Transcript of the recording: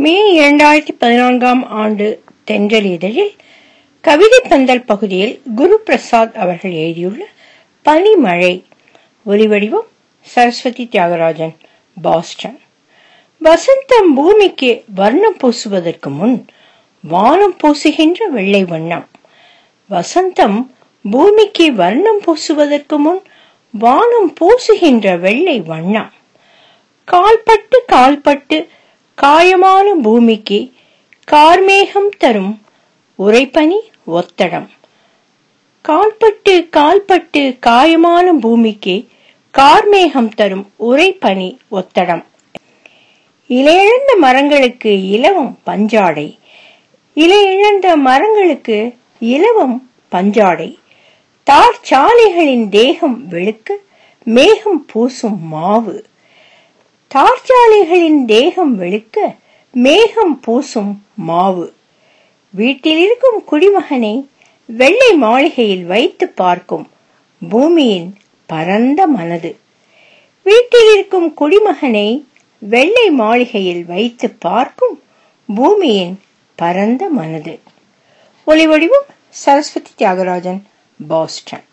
மே இரண்டாயிரத்தி பதினான்காம் ஆண்டு தென்றல் இதழில் கவிதை பந்தல் பகுதியில் குரு பிரசாத் அவர்கள் எழுதியுள்ள பனிமழை ஒலிவடிவம் சரஸ்வதி தியாகராஜன் பாஸ்டன் வசந்தம் பூமிக்கு வர்ணம் பூசுவதற்கு முன் வானம் பூசுகின்ற வெள்ளை வண்ணம் வசந்தம் பூமிக்கு வர்ணம் பூசுவதற்கு முன் வானம் பூசுகின்ற வெள்ளை வண்ணம் கால்பட்டு கால்பட்டு காயமான பூமிக்கு கார்மேகம் தரும் உரைப்பனி ஒத்தடம் கால்பட்டு கால்பட்டு காயமான பூமிக்கு கார்மேகம் தரும் உரைப்பனி ஒத்தடம் இலையிழந்த மரங்களுக்கு இலவம் பஞ்சாடை இலையிழந்த மரங்களுக்கு இலவம் பஞ்சாடை தார் சாலைகளின் தேகம் வெளுக்க மேகம் பூசும் மாவு தார்ச்சாலைகளின் தேகம் வெளுக்க மேகம் பூசும் மாவு வீட்டில் இருக்கும் குடிமகனை வெள்ளை மாளிகையில் வைத்து பார்க்கும் பூமியின் பரந்த மனது வீட்டில் இருக்கும் குடிமகனை வெள்ளை மாளிகையில் வைத்து பார்க்கும் பூமியின் பரந்த மனது ஒளிவடிவம் சரஸ்வதி தியாகராஜன் பாஸ்டன்